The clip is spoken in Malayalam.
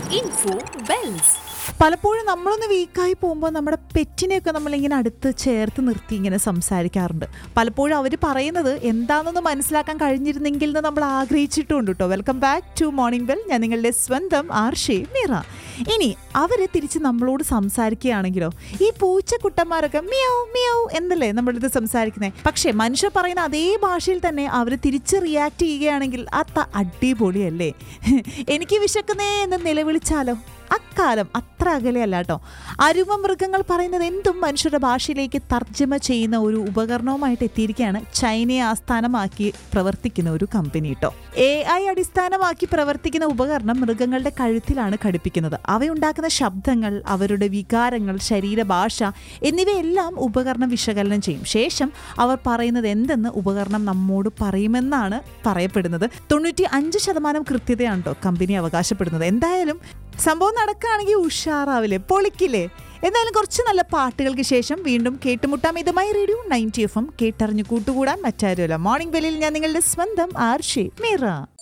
info bells. പലപ്പോഴും നമ്മളൊന്ന് വീക്കായി പോകുമ്പോൾ നമ്മുടെ പെറ്റിനെയൊക്കെ നമ്മളിങ്ങനെ അടുത്ത് ചേർത്ത് നിർത്തി ഇങ്ങനെ സംസാരിക്കാറുണ്ട് പലപ്പോഴും അവർ പറയുന്നത് എന്താണെന്ന് മനസ്സിലാക്കാൻ കഴിഞ്ഞിരുന്നെങ്കിൽ എന്ന് നമ്മൾ ആഗ്രഹിച്ചിട്ടുണ്ട് കേട്ടോ welcome back to morning bell ഞാൻ നിങ്ങളുടെ സ്വന്തം ആർഷേ മീറ ഇനി അവർ തിരിച്ച് നമ്മളോട് സംസാരിക്കുകയാണെങ്കിലോ ഈ പൂച്ചക്കുട്ടന്മാരൊക്കെ മിയാവ് മിയാവ് എന്നല്ലേ നമ്മളിത് സംസാരിക്കുന്നത് പക്ഷേ മനുഷ്യർ പറയുന്ന അതേ ഭാഷയിൽ തന്നെ അവർ തിരിച്ച് റിയാക്ട് ചെയ്യുകയാണെങ്കിൽ അത് അടിപൊളിയല്ലേ എനിക്ക് വിശക്കുന്നേ എന്ന് നിലവിളിച്ചാലോ അക്കാലം അത്ര അകലെയല്ല കേട്ടോ അരുമ മൃഗങ്ങൾ പറയുന്നത് എന്തും മനുഷ്യരുടെ ഭാഷയിലേക്ക് തർജ്ജമ ചെയ്യുന്ന ഒരു ഉപകരണവുമായിട്ട് എത്തിയിരിക്കുകയാണ് ചൈനയെ ആസ്ഥാനമാക്കി പ്രവർത്തിക്കുന്ന ഒരു കമ്പനി കേട്ടോ എ ഐ അടിസ്ഥാനമാക്കി പ്രവർത്തിക്കുന്ന ഉപകരണം മൃഗങ്ങളുടെ കഴുത്തിലാണ് ഘടിപ്പിക്കുന്നത് അവയുണ്ടാക്കുന്ന ശബ്ദങ്ങൾ അവരുടെ വികാരങ്ങൾ ശരീരഭാഷ എന്നിവയെല്ലാം ഉപകരണം വിശകലനം ചെയ്യും ശേഷം അവർ പറയുന്നത് എന്തെന്ന് ഉപകരണം നമ്മോട് പറയുമെന്നാണ് പറയപ്പെടുന്നത് തൊണ്ണൂറ്റി അഞ്ച് ശതമാനം കൃത്യതയാണ് കേട്ടോ കമ്പനി അവകാശപ്പെടുന്നത് എന്തായാലും സംഭവം നടക്കുകയാണെങ്കിൽ ഉഷാറാവില്ലേ പൊളിക്കില്ലേ എന്തായാലും കുറച്ച് നല്ല പാട്ടുകൾക്ക് ശേഷം വീണ്ടും കേട്ടുമുട്ടാം ഇതുമായി റേഡിയോ നയൻറ്റി എഫ് എം കേട്ടറിഞ്ഞു കൂട്ടുകൂടാൻ മറ്റാരുമല്ല മോർണിംഗ് ബെല്ലിൽ ഞാൻ നിങ്ങളുടെ സ്വന്തം ആർഷി മീറ